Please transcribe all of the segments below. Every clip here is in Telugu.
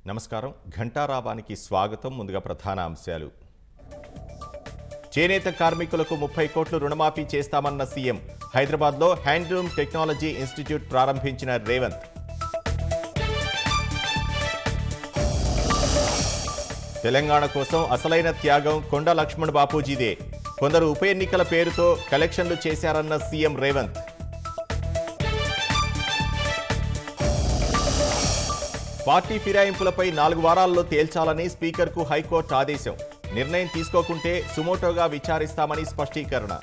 నమస్కారం ఘంటారావానికి స్వాగతం ముందుగా ప్రధాన అంశాలు చేనేత కార్మికులకు ముప్పై కోట్లు రుణమాఫీ చేస్తామన్న సీఎం హైదరాబాద్లో హ్యాండ్లూమ్ టెక్నాలజీ ఇన్స్టిట్యూట్ ప్రారంభించిన రేవంత్ తెలంగాణ కోసం అసలైన త్యాగం కొండ లక్ష్మణ్ బాపూజీదే కొందరు ఉప ఎన్నికల పేరుతో కలెక్షన్లు చేశారన్న సీఎం రేవంత్ పార్టీ ఫిరాయింపులపై నాలుగు వారాల్లో తేల్చాలని స్పీకర్కు హైకోర్టు ఆదేశం నిర్ణయం తీసుకోకుంటే సుమోటోగా విచారిస్తామని స్పష్టీకరణ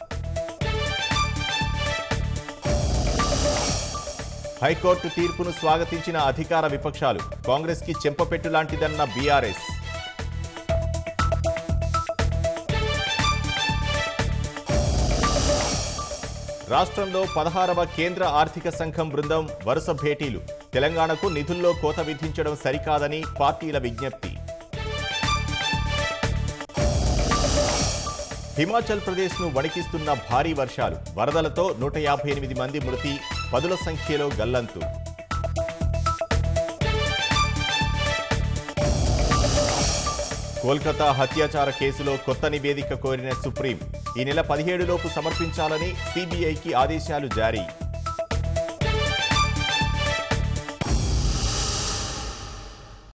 హైకోర్టు తీర్పును స్వాగతించిన అధికార విపక్షాలు కాంగ్రెస్కి చెంపపెట్టు లాంటిదన్న బీఆర్ఎస్ రాష్ట్రంలో పదహారవ కేంద్ర ఆర్థిక సంఘం బృందం వరుస భేటీలు తెలంగాణకు నిధుల్లో కోత విధించడం సరికాదని పార్టీల విజ్ఞప్తి హిమాచల్ ప్రదేశ్ను వణికిస్తున్న భారీ వర్షాలు వరదలతో నూట యాభై ఎనిమిది మంది మృతి పదుల సంఖ్యలో గల్లంతు కోల్కతా హత్యాచార కేసులో కొత్త నివేదిక కోరిన సుప్రీం ఈ నెల పదిహేడులోపు సమర్పించాలని సిబిఐకి ఆదేశాలు జారీ